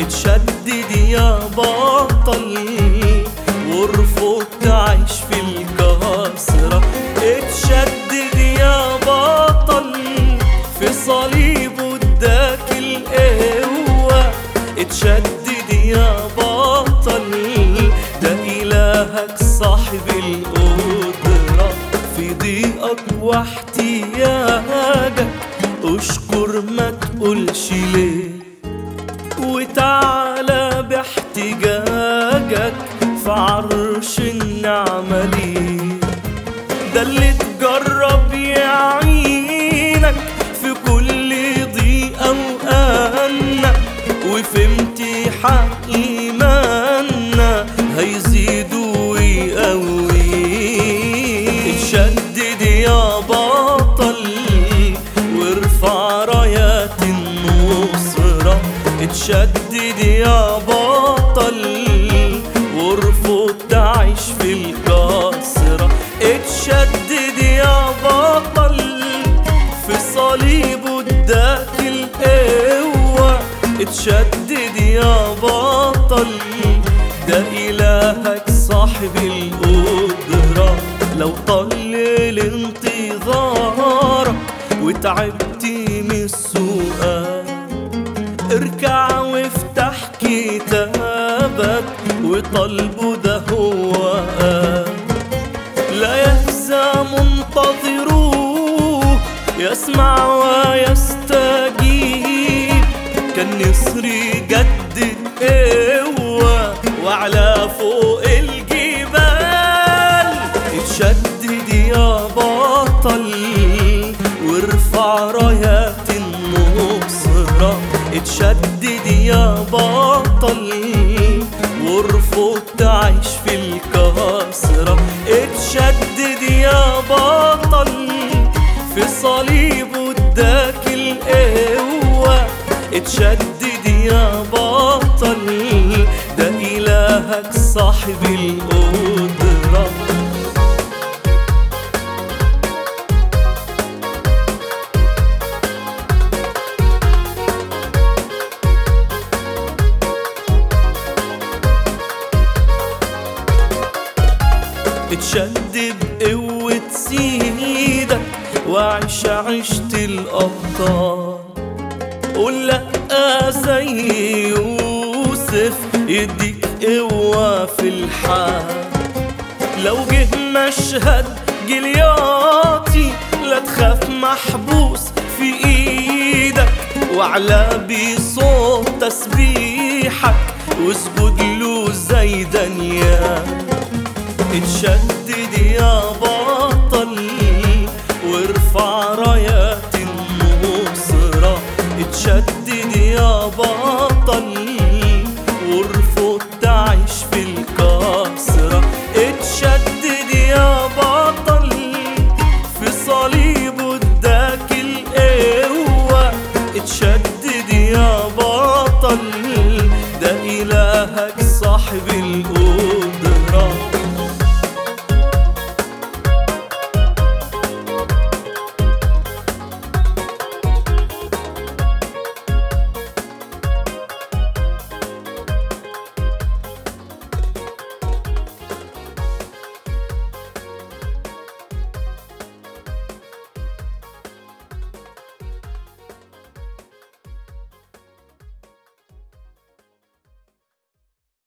اتشدد يا بطل وارفض تعيش في الكسرة اتشدد يا بطل في صليبه اداك القوة اتشدد يا بطل ده إلهك صاحب القدرة في ضيقك واحتياجك اشكر ما تقولش ليه وتعالى باحتجاجك في عرش النعمة ليه ده اللي تجرب يعينك في كل ضيقة وأنا وفي امتحان إيماننا هيزيد ويقوي اتشدد يا بطل وارفع رايات النصرة اتشدد يا بطل وارفض تعيش في الكسرة اتشدد يا بطل في صليبه اداك القوة اتشدد يا بطل ده إلهك صاحب القدرة لو طلل انتظارك وتعبت من السؤال اركع وافتح كتابك وطلبه ده هو قال لا يهزى منتظروه يسمع ويستجيب كالنسر جدد قوة وعلى فوق الجبال اتشدد يا بطل وارفع رايات النصرة اتشدد يا بطل وارفض تعيش في الكسرة اتشدد يا بطل في صليبه اداك القوة اتشدد يا بطل ده إلهك صاحب القدرة اتشد بقوة سيدك وعيش عيشة الأبطال قول لأ زي يوسف يديك قوة في الحال لو جه مشهد جلياتي لا تخاف محبوس في ايدك وعلى بصوت تسبيحك واسجد له زي دانيال اتشد